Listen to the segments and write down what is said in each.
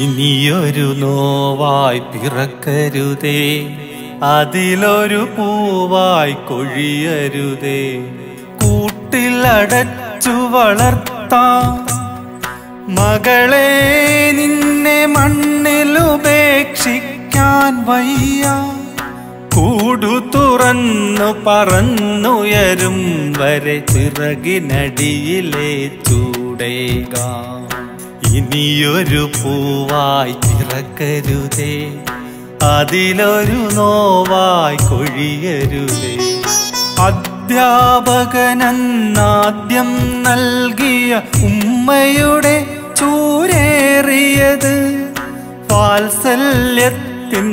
ഇനിയൊരു നോവായി പിറക്കരുതേ അതിലൊരു പൂവായി കൊഴിയരുതേ കൂട്ടിലടച്ചു വളർത്താം മകളെ നിന്നെ മണ്ണിലുപേക്ഷിക്കാൻ വയ്യ കൂടു തുറന്നു പറന്നുയരും വരെ ചിറകിനടിയിലെ ചൂടേകാം ഇനിയൊരു പൂവായി പിറക്കരുതേ അതിലൊരു നോവായി കൊഴിയരുതേ അധ്യാപകനെന്നാദ്യം നൽകിയ ഉമ്മയുടെ ചൂരേറിയത് വാത്സല്യത്തിൻ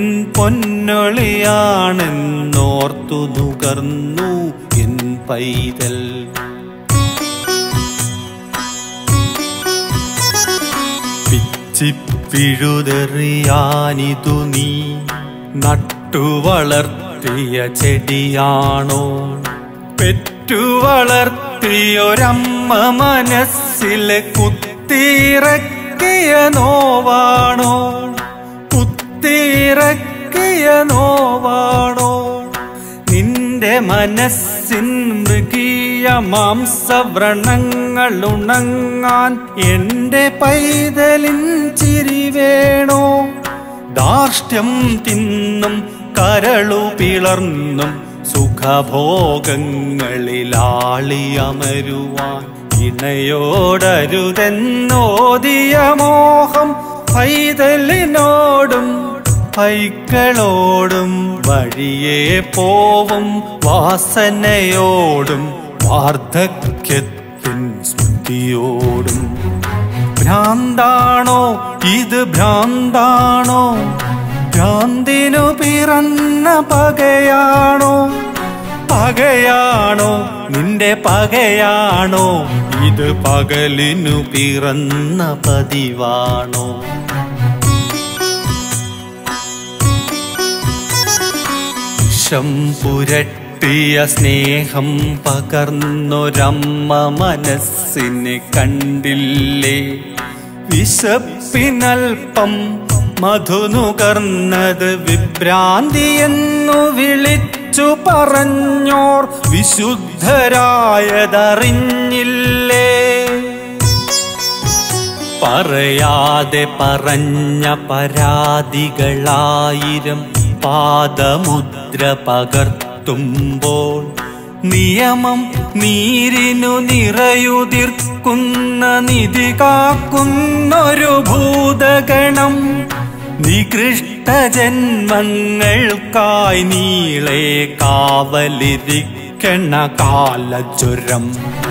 പൊന്നൊളിയാണെന്നോർത്തു നുകർന്നു എൻ പൈതൽ പിച്ചിപ്പിഴുതെറിയാനിതു നീ നട്ടു വളർത്തിയ ചെടിയാണോ പെറ്റു വളർത്തിയൊരമ്മ മനസ്സിലെ കുത്തിറക്കിയ നോവാണോ കുത്തിറക്കിയ നോവാണോ നിന്റെ മനസ്സിൻ മൃഗീയ മാംസവ്രണങ്ങൾ ഉണങ്ങാൻ എന്റെ പൈതലിൻ ചിരി വേണോ ധാർഷ്ട്യം തിന്നും കരളു പിളർന്നും സുഖഭോഗങ്ങളിലാളിയമരുവാൻ ഇണയോടരുതെന്നോദിയ മോഹം പൈതലിനോടും പൈക്കളോടും വഴിയെ പോവും വാസനയോടും വാർദ്ധക്യത്തിൻ സ്മൃതിയോടും ഭ്രാന്താണോ ഇത് ഭ്രാന്താണോ ഭ്രാന്തിനു പിറന്ന പകയാണോ പകയാണോ നിന്റെ പകയാണോ ഇത് പകലിനു പിറന്ന പതിവാണോ വിഷം പുരട്ടിയ സ്നേഹം പകർന്നൊരമ്മ മനസ്സിനെ കണ്ടില്ലേ വിശപ്പിനൽപ്പം മധുനുകർന്നത് വിഭ്രാന്തി എന്നു വിളിച്ചു പറഞ്ഞോർ വിശുദ്ധരായതറിഞ്ഞില്ലേ പറയാതെ പറഞ്ഞ പരാതികളായിരം പാദമുദ്ര പകർത്തുമ്പോൾ നിയമം നീരിനു നിറയുതിർക്കുന്ന നിധി കാക്കുന്നൊരു ഭൂതഗണം നികൃഷ്ട ജന്മങ്ങൾക്കായി നീളെ കാവലിരിക്കണ കാലചുരം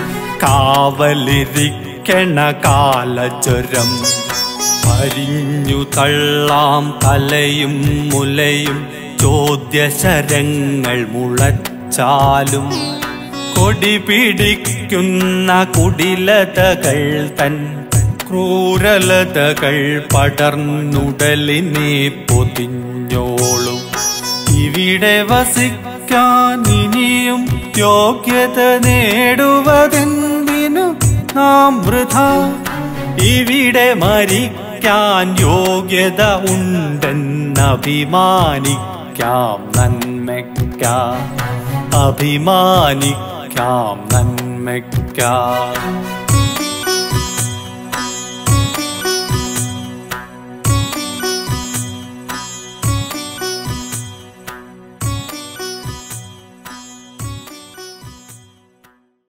കാവലിരിക്കണ കാലചുരം പരിഞ്ഞു തള്ളാം തലയും മുലയും ചോദ്യശരങ്ങൾ മുളച്ചാലും കൊടി പിടിക്കുന്ന കുടിലതകൾ തൻ ക്രൂരലതകൾ പടർന്നുടലിനെ പൊതിഞ്ഞോളും ഇവിടെ വസിക്കാൻ ഇനിയും യോഗ്യത നേടുവതെന്തിനു നാം വൃഥ ഇവിടെ മരിക്കാൻ യോഗ്യത ഉണ്ടെന്നഭിമാനിക്കാം നന്മയ്ക്കാം അഭിമാനിക്കാം നന്മയ്ക്കാം